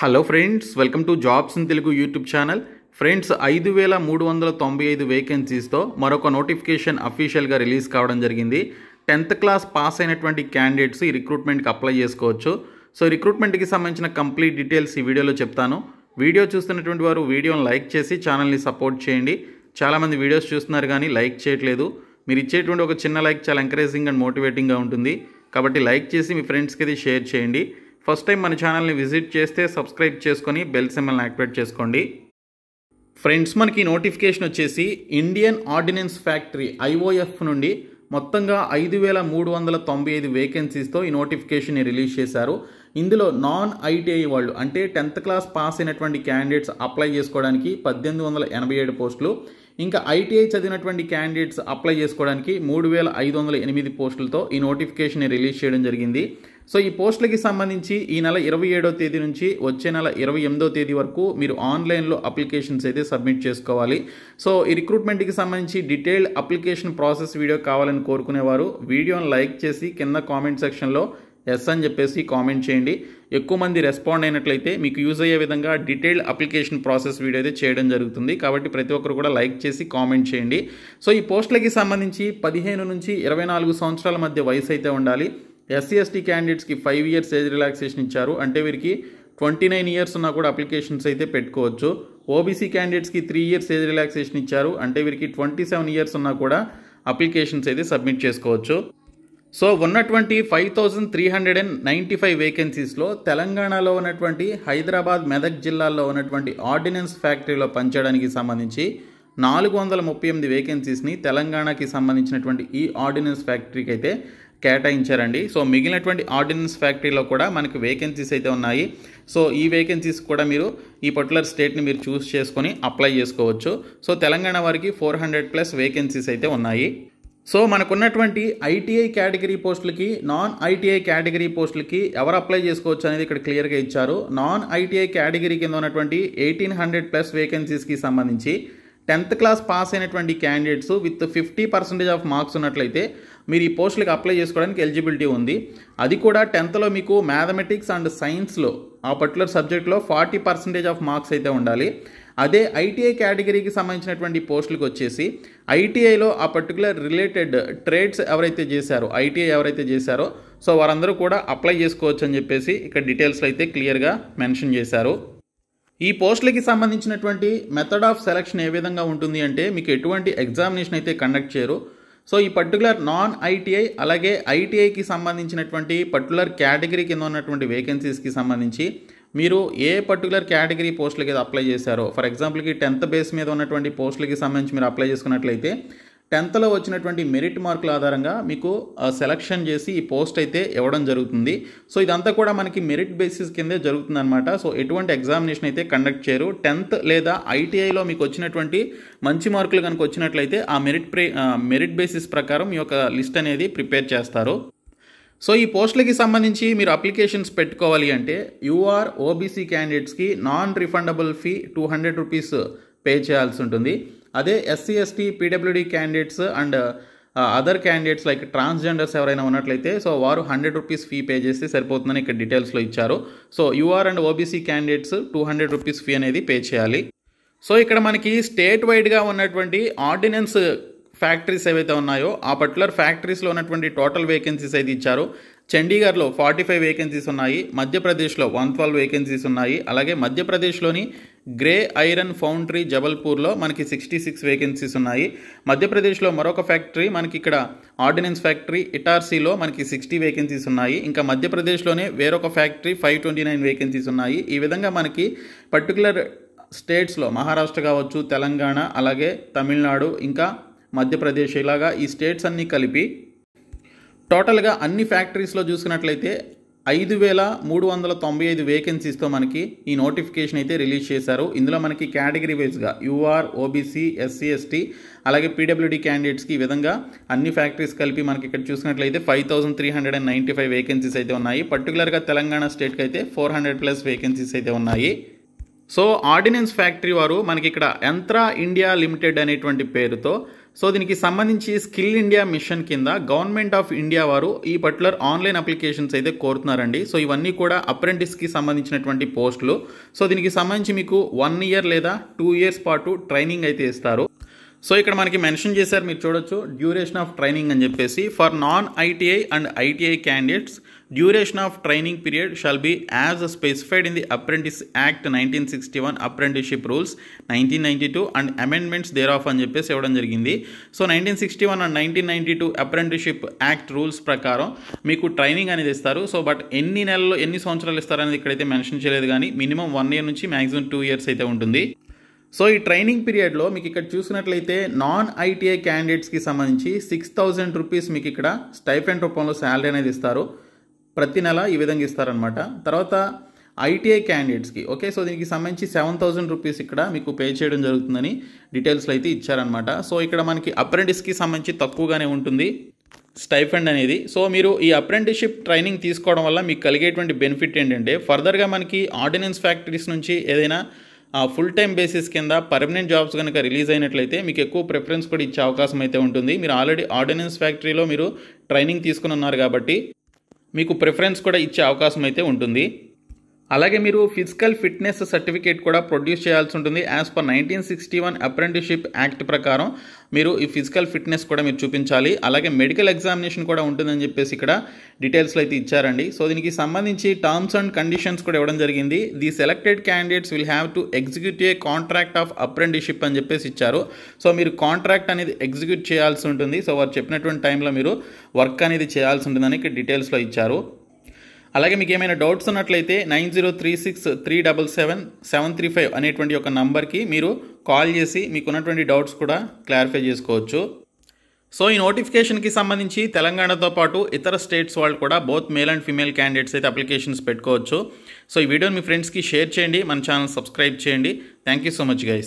hello friends welcome to jobs in Telugu YouTube channel friends ఐదు వేల మూడు వందల తొంభై ఐదు వేకెన్సీస్తో మరొక నోటిఫికేషన్ అఫీషియల్గా రిలీజ్ కావడం జరిగింది టెన్త్ క్లాస్ పాస్ అయినటువంటి క్యాండిడేట్స్ ఈ రిక్రూట్మెంట్కి అప్లై చేసుకోవచ్చు సో రిక్రూట్మెంట్కి సంబంధించిన కంప్లీట్ డీటెయిల్స్ ఈ వీడియోలో చెప్తాను వీడియో చూస్తున్నటువంటి వారు వీడియోని లైక్ చేసి ఛానల్ని సపోర్ట్ చేయండి చాలామంది వీడియోస్ చూస్తున్నారు కానీ లైక్ చేయట్లేదు మీరు ఇచ్చేటువంటి ఒక చిన్న లైక్ చాలా ఎంకరేజింగ్ అండ్ మోటివేటింగ్గా ఉంటుంది కాబట్టి లైక్ చేసి మీ ఫ్రెండ్స్కి అది షేర్ చేయండి ఫస్ట్ టైం మన ఛానల్ని విజిట్ చేస్తే సబ్స్క్రైబ్ చేసుకొని బెల్ సింబల్ని యాక్టివేట్ చేసుకోండి ఫ్రెండ్స్ మనకి నోటిఫికేషన్ వచ్చేసి ఇండియన్ ఆర్డినెన్స్ ఫ్యాక్టరీ ఐఓఎఫ్ నుండి మొత్తంగా ఐదు వేల మూడు వందల తొంభై ఐదు వేకెన్సీస్తో ఈ నోటిఫికేషన్ని రిలీజ్ చేశారు ఇందులో నాన్ ఐటీఐ వాళ్ళు అంటే టెన్త్ క్లాస్ పాస్ అయినటువంటి క్యాండిడేట్స్ అప్లై చేసుకోవడానికి పద్దెనిమిది వందల ఎనభై ఏడు పోస్టులు ఇంకా ఐటీఐ చదివినటువంటి క్యాండిడేట్స్ అప్లై చేసుకోవడానికి మూడు వేల ఐదు వందల ఎనిమిది పోస్టులతో ఈ నోటిఫికేషన్ రిలీజ్ చేయడం జరిగింది సో ఈ పోస్టులకి సంబంధించి ఈ నెల ఇరవై ఏడో తేదీ నుంచి వచ్చే నెల ఇరవై ఎనిమిదో తేదీ వరకు మీరు ఆన్లైన్లో అప్లికేషన్స్ అయితే సబ్మిట్ చేసుకోవాలి సో ఈ రిక్రూట్మెంట్కి సంబంధించి డీటెయిల్డ్ అప్లికేషన్ ప్రాసెస్ వీడియో కావాలని కోరుకునేవారు వీడియోని లైక్ చేసి కింద కామెంట్ సెక్షన్లో ఎస్ అని చెప్పేసి కామెంట్ చేయండి ఎక్కువ మంది రెస్పాండ్ అయినట్లయితే మీకు యూజ్ అయ్యే విధంగా డీటెయిల్డ్ అప్లికేషన్ ప్రాసెస్ వీడియో అయితే చేయడం జరుగుతుంది కాబట్టి ప్రతి ఒక్కరు కూడా లైక్ చేసి కామెంట్ చేయండి సో ఈ పోస్టులకి సంబంధించి పదిహేను నుంచి ఇరవై నాలుగు సంవత్సరాల మధ్య వయసు అయితే ఉండాలి ఎస్సీ ఎస్టీ క్యాండిడేట్స్కి ఫైవ్ ఇయర్స్ ఏజ్ రిలాక్సేషన్ ఇచ్చారు అంటే వీరికి ట్వంటీ నైన్ ఇయర్స్ ఉన్నా కూడా అప్లికేషన్స్ అయితే పెట్టుకోవచ్చు ఓబీసీ క్యాండిడేట్స్కి త్రీ ఇయర్స్ ఏజ్ రిలాక్సేషన్ ఇచ్చారు అంటే వీరికి ట్వంటీ సెవెన్ ఇయర్స్ ఉన్నా కూడా అప్లికేషన్స్ అయితే సబ్మిట్ చేసుకోవచ్చు సో ఉన్నటువంటి five thousand three hundred and ninety five వేకెన్సీస్లో తెలంగాణలో ఉన్నటువంటి హైదరాబాద్ మెదక్ జిల్లాల్లో ఉన్నటువంటి ఆర్డినెన్స్ ఫ్యాక్టరీలో పనిచేయడానికి సంబంధించి నాలుగు వందల ముప్పై ఎనిమిది వేకెన్సీస్ని తెలంగాణకి సంబంధించినటువంటి ఈ ఆర్డినెన్స్ ఫ్యాక్టరీకి అయితే కేటాయించారండి సో మిగిలినటువంటి ఆర్డినెన్స్ ఫ్యాక్టరీలో కూడా మనకి వేకెన్సీస్ అయితే ఉన్నాయి సో ఈ వేకెన్సీస్ కూడా మీరు ఈ పర్టికులర్ స్టేట్ని మీరు చూస్ చేసుకొని అప్లై చేసుకోవచ్చు సో తెలంగాణ వారికి ఫోర్ హండ్రెడ్ ప్లస్ వేకెన్సీస్ అయితే ఉన్నాయి సో మనకున్నటువంటి ఐటీఐ కేటగిరీ పోస్టులకి నాన్ ఐటీఐ కేటగిరీ పోస్టులకి ఎవరు అప్లై చేసుకోవచ్చు అనేది ఇక్కడ క్లియర్గా ఇచ్చారు నాన్ ఐటీఐ కేటగిరీ కింద ఉన్నటువంటి ఎయిటీన్ హండ్రెడ్ ప్లస్ వేకెన్సీస్కి సంబంధించి టెన్త్ క్లాస్ పాస్ అయినటువంటి candidates with fifty percentage of marks ఉన్నట్లయితే మీరు ఈ పోస్టులకు అప్లై చేసుకోవడానికి ఎలిజిబిలిటీ ఉంది అది కూడా టెన్త్లో మీకు మ్యాథమెటిక్స్ అండ్ సైన్స్లో ఆ పర్టికులర్ సబ్జెక్ట్లో ఫార్టీ పర్సెంటేజ్ ఆఫ్ మార్క్స్ అయితే ఉండాలి అదే ఐటీఐ కేటగిరీకి సంబంధించినటువంటి పోస్టులకు వచ్చేసి ఐటీఐలో ఆ పర్టికులర్ రిలేటెడ్ ట్రేడ్స్ ఎవరైతే చేశారో ఐటీఐ ఎవరైతే చేశారో సో వారందరూ కూడా అప్లై చేసుకోవచ్చు అని చెప్పేసి ఇక్కడ డీటెయిల్స్లో అయితే క్లియర్గా మెన్షన్ చేశారు ఈ పోస్టులకి సంబంధించినటువంటి మెథడ్ ఆఫ్ సెలక్షన్ ఏ విధంగా ఉంటుంది అంటే మీకు ఎటువంటి ఎగ్జామినేషన్ అయితే కండక్ట్ చేయరు సో ఈ పర్టికులర్ నాన్ ఐటీఐ అలాగే ఐటీఐకి సంబంధించినటువంటి పర్టికులర్ కేటగిరీ కింద ఉన్నటువంటి వేకెన్సీస్కి సంబంధించి మీరు ఏ పర్టికులర్ కేటగిరీ పోస్టులకి అయితే అప్లై చేశారో ఫర్ ఎగ్జాంపుల్కి టెన్త్ బేస్ మీద ఉన్నటువంటి పోస్టులకి సంబంధించి మీరు అప్లై చేసుకున్నట్లయితే టెన్త్లో వచ్చినటువంటి మెరిట్ మార్కుల ఆధారంగా మీకు సెలక్షన్ చేసి ఈ పోస్ట్ అయితే ఇవ్వడం జరుగుతుంది సో ఇదంతా కూడా మనకి మెరిట్ బేసిస్ కిందే జరుగుతుంది అనమాట సో ఎటువంటి ఎగ్జామినేషన్ అయితే కండక్ట్ చేయరు టెన్త్ లేదా ఐటీఐలో మీకు వచ్చినటువంటి మంచి మార్కులు కనుక వచ్చినట్లయితే ఆ మెరిట్ ప్రే మెరిట్ బేసిస్ ప్రకారం మీ యొక్క లిస్ట్ అనేది ప్రిపేర్ చేస్తారు సో ఈ పోస్టులకి సంబంధించి మీరు అప్లికేషన్స్ పెట్టుకోవాలి అంటే యూఆర్ ఓబీసీ క్యాండిడేట్స్కి non refundable fee two hundred rupees pay చేయాల్సి ఉంటుంది అదే SC ST PWD candidates and other candidates like transgenders ఎవరైనా ఉన్నట్లయితే సో వారు హండ్రెడ్ రూపీస్ ఫీ పే చేస్తే సరిపోతుందని ఇక్కడ డీటెయిల్స్లో ఇచ్చారు so UR and OBC candidates two hundred rupees fee అనేది పే చేయాలి సో ఇక్కడ మనకి స్టేట్ వైడ్గా ఉన్నటువంటి ఆర్డినెన్స్ ఫ్యాక్టరీస్ ఏవైతే ఉన్నాయో ఆ పర్టికులర్ ఫ్యాక్టరీస్లో ఉన్నటువంటి టోటల్ వేకెన్సీస్ అయితే ఇచ్చారు చండీగఢ్లో ఫార్టీ ఫైవ్ వేకెన్సీస్ ఉన్నాయి మధ్యప్రదేశ్లో వన్ ట్వెల్వ్ వేకెన్సీస్ ఉన్నాయి అలాగే మధ్యప్రదేశ్లోని గ్రే ఐరన్ ఫౌండరీ జబల్పూర్లో మనకి సిక్స్టీ సిక్స్ వేకెన్సీస్ ఉన్నాయి మధ్యప్రదేశ్లో మరొక ఫ్యాక్టరీ మనకి ఇక్కడ ఆర్డినెన్స్ ఫ్యాక్టరీ ఇటార్సీలో మనకి సిక్స్టీ వేకెన్సీస్ ఉన్నాయి ఇంకా మధ్యప్రదేశ్లోనే వేరొక factory five twenty nine vacancies ఉన్నాయి ఈ విధంగా మనకి పర్టికులర్ స్టేట్స్లో మహారాష్ట్ర కావచ్చు తెలంగాణ అలాగే తమిళనాడు ఇంకా మధ్యప్రదేశ్ ఇలాగా ఈ స్టేట్స్ అన్నీ కలిపి టోటల్గా అన్ని ఫ్యాక్టరీస్లో చూసుకున్నట్లయితే ఐదు వేల మూడు వందల తొంభై ఐదు వేకెన్సీస్తో మనకి ఈ నోటిఫికేషన్ అయితే రిలీజ్ చేశారు ఇందులో మనకి కేటగిరీ వైజ్గా యూఆర్ ఓబీసీ ఎస్సీ ఎస్టీ అలాగే పీడబ్ల్యూడీ క్యాండిడేట్స్కి ఈ విధంగా అన్ని ఫ్యాక్టరీస్ కలిపి మనకి ఇక్కడ చూసినట్లయితే five thousand three hundred and ninety five vacancies అయితే ఉన్నాయి పర్టికులర్గా తెలంగాణ స్టేట్కి అయితే ఫోర్ హండ్రెడ్ ప్లస్ వేకెన్సీస్ అయితే ఉన్నాయి సో ఆర్డినెన్స్ ఫ్యాక్టరీ వారు మనకి ఇక్కడ యంత్రా ఇండియా లిమిటెడ్ అనేటువంటి పేరుతో సో దీనికి సంబంధించి స్కిల్ ఇండియా మిషన్ కింద గవర్నమెంట్ ఆఫ్ ఇండియా వారు ఈ పర్టికులర్ ఆన్లైన్ అప్లికేషన్స్ అయితే కోరుతున్నారండి సో ఇవన్నీ కూడా అప్రెంటిస్కి సంబంధించినటువంటి పోస్టులు సో దీనికి సంబంధించి మీకు వన్ ఇయర్ లేదా టూ ఇయర్స్ పాటు ట్రైనింగ్ అయితే ఇస్తారు సో ఇక్కడ మనకి మెన్షన్ చేశారు మీరు చూడొచ్చు డ్యూరేషన్ ఆఫ్ ట్రైనింగ్ అని చెప్పేసి for non ITI and ITI candidates duration of training period shall be as specified in the apprentice act nineteen sixty one apprenticeship rules nineteen ninety two and amendments thereof అని చెప్పేసి ఇవ్వడం జరిగింది so nineteen sixty one and nineteen ninety two apprenticeship act rules ప్రకారం మీకు training అనేది ఇస్తారు so but ఎన్ని నెలలు ఎన్ని సంవత్సరాలు ఇస్తారనేది ఇక్కడైతే మెన్షన్ చేయలేదు కానీ మినిమం వన్ ఇయర్ నుంచి మ్యాక్సిమం టూ ఇయర్స్ అయితే ఉంటుంది సో ఈ ట్రైనింగ్ పీరియడ్లో మీకు ఇక్కడ చూసినట్లయితే నాన్ ఐటీఐ క్యాండిడేట్స్కి సంబంధించి సిక్స్ థౌజండ్ రూపీస్ మీకు ఇక్కడ స్టైఫెండ్ రూపంలో శాలరీ అనేది ఇస్తారు ప్రతి నెల ఈ విధంగా ఇస్తారనమాట తర్వాత ఐటీఐ క్యాండిడేట్స్కి ఓకే సో దీనికి సంబంధించి సెవెన్ థౌసండ్ రూపీస్ ఇక్కడ మీకు పే చేయడం జరుగుతుందని డీటెయిల్స్లో అయితే ఇచ్చారనమాట సో ఇక్కడ మనకి అప్రెంటిస్కి సంబంధించి తక్కువగానే ఉంటుంది స్టైఫండ్ అనేది సో మీరు ఈ అప్రెంటిస్షిప్ ట్రైనింగ్ తీసుకోవడం వల్ల మీకు కలిగేటువంటి బెనిఫిట్ ఏంటంటే ఫర్దర్గా మనకి ఆర్డినెన్స్ ఫ్యాక్టరీస్ నుంచి ఏదైనా ఫుల్ టైం బేసిస్ కింద పర్మనెంట్ జాబ్స్ కనుక రిలీజ్ అయినట్లయితే మీకు ఎక్కువ ప్రిఫరెన్స్ కూడా ఇచ్చే అవకాశం అయితే ఉంటుంది మీరు ఆల్రెడీ ఆర్డినెన్స్ ఫ్యాక్టరీలో మీరు ట్రైనింగ్ తీసుకుని ఉన్నారు కాబట్టి మీకు ప్రిఫరెన్స్ కూడా ఇచ్చే అవకాశం అయితే ఉంటుంది అలాగే మీరు ఫిజికల్ ఫిట్నెస్ సర్టిఫికేట్ కూడా ప్రొడ్యూస్ చేయాల్సి ఉంటుంది as per nineteen sixty one apprenticeship act ప్రకారం మీరు ఈ ఫిజికల్ ఫిట్నెస్ కూడా మీరు చూపించాలి అలాగే మెడికల్ ఎగ్జామినేషన్ కూడా ఉంటుందని చెప్పేసి ఇక్కడ డీటెయిల్స్లో అయితే ఇచ్చారండి సో దీనికి సంబంధించి టర్మ్స్ అండ్ కండిషన్స్ కూడా ఇవ్వడం జరిగింది the selected candidates will have to execute a contract of apprenticeship అని చెప్పేసి ఇచ్చారు సో మీరు కాంట్రాక్ట్ అనేది ఎగ్జిక్యూట్ చేయాల్సి ఉంటుంది సో వారు చెప్పినటువంటి టైంలో మీరు వర్క్ అనేది చేయాల్సి ఉంటుందని ఇక్కడ డీటెయిల్స్లో ఇచ్చారు అలాగే మీకు ఏమైనా డౌట్స్ ఉన్నట్లయితే nine zero three six three double seven seven three five అనేటువంటి ఒక నంబర్కి మీరు కాల్ చేసి మీకు ఉన్నటువంటి డౌట్స్ కూడా క్లారిఫై చేసుకోవచ్చు సో ఈ నోటిఫికేషన్కి సంబంధించి తెలంగాణతో పాటు ఇతర స్టేట్స్ వాళ్ళు కూడా both male and female candidates అయితే అప్లికేషన్స్ పెట్టుకోవచ్చు సో ఈ వీడియోని మీ ఫ్రెండ్స్కి షేర్ చేయండి మన ఛానల్ సబ్స్క్రైబ్ చేయండి thank you so much guys